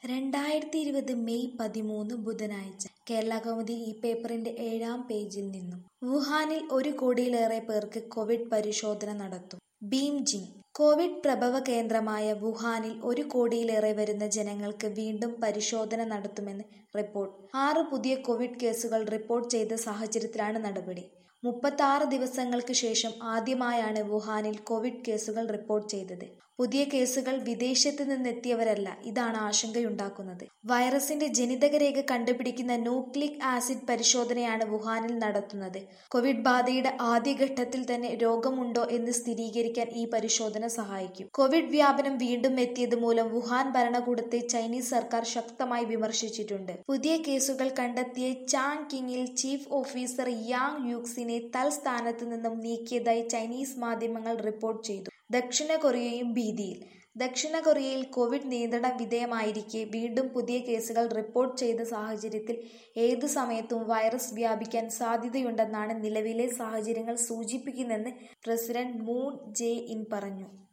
രണ്ടായിരത്തി ഇരുപത് മെയ് പതിമൂന്ന് ബുധനാഴ്ച കേരളകൗമുദി ഈ പേപ്പറിന്റെ ഏഴാം പേജിൽ നിന്നും വുഹാനിൽ ഒരു കോടിയിലേറെ പേർക്ക് കോവിഡ് പരിശോധന നടത്തും ബീംജിങ് കോവിഡ് പ്രഭവ കേന്ദ്രമായ വുഹാനിൽ ഒരു കോടിയിലേറെ വരുന്ന ജനങ്ങൾക്ക് വീണ്ടും പരിശോധന നടത്തുമെന്ന് റിപ്പോർട്ട് ആറ് പുതിയ കോവിഡ് കേസുകൾ റിപ്പോർട്ട് ചെയ്ത സാഹചര്യത്തിലാണ് നടപടി മുപ്പത്താറ് ദിവസങ്ങൾക്ക് ശേഷം ആദ്യമായാണ് വുഹാനിൽ കോവിഡ് കേസുകൾ റിപ്പോർട്ട് ചെയ്തത് പുതിയ കേസുകൾ വിദേശത്ത് നിന്നെത്തിയവരല്ല ഇതാണ് ആശങ്കയുണ്ടാക്കുന്നത് വൈറസിന്റെ ജനിതകരേഖ കണ്ടുപിടിക്കുന്ന ന്യൂക്ലിക് ആസിഡ് പരിശോധനയാണ് വുഹാനിൽ നടത്തുന്നത് കോവിഡ് ബാധയുടെ ആദ്യഘട്ടത്തിൽ തന്നെ രോഗമുണ്ടോ എന്ന് സ്ഥിരീകരിക്കാൻ ഈ പരിശോധന സഹായിക്കും കോവിഡ് വ്യാപനം വീണ്ടും എത്തിയത് മൂലം വുഹാൻ ഭരണകൂടത്തെ ചൈനീസ് സർക്കാർ ശക്തമായി വിമർശിച്ചിട്ടുണ്ട് പുതിയ കേസുകൾ കണ്ടെത്തിയ ചാങ് കിങ്ങിൽ ചീഫ് ഓഫീസർ യാങ് യൂക്സിനെ തൽസ്ഥാനത്ത് നിന്നും നീക്കിയതായി ചൈനീസ് മാധ്യമങ്ങൾ റിപ്പോർട്ട് ചെയ്തു ദക്ഷിണ കൊറിയയും ഭീതിയിൽ ദക്ഷിണ കൊറിയയിൽ കോവിഡ് നിയന്ത്രണ വിധേയമായിരിക്കെ വീണ്ടും പുതിയ കേസുകൾ റിപ്പോർട്ട് ചെയ്ത സാഹചര്യത്തിൽ ഏതു സമയത്തും വൈറസ് വ്യാപിക്കാൻ സാധ്യതയുണ്ടെന്നാണ് നിലവിലെ സാഹചര്യങ്ങൾ സൂചിപ്പിക്കുന്നതെന്ന് പ്രസിഡന്റ് മൂൺ ജെ ഇൻ പറഞ്ഞു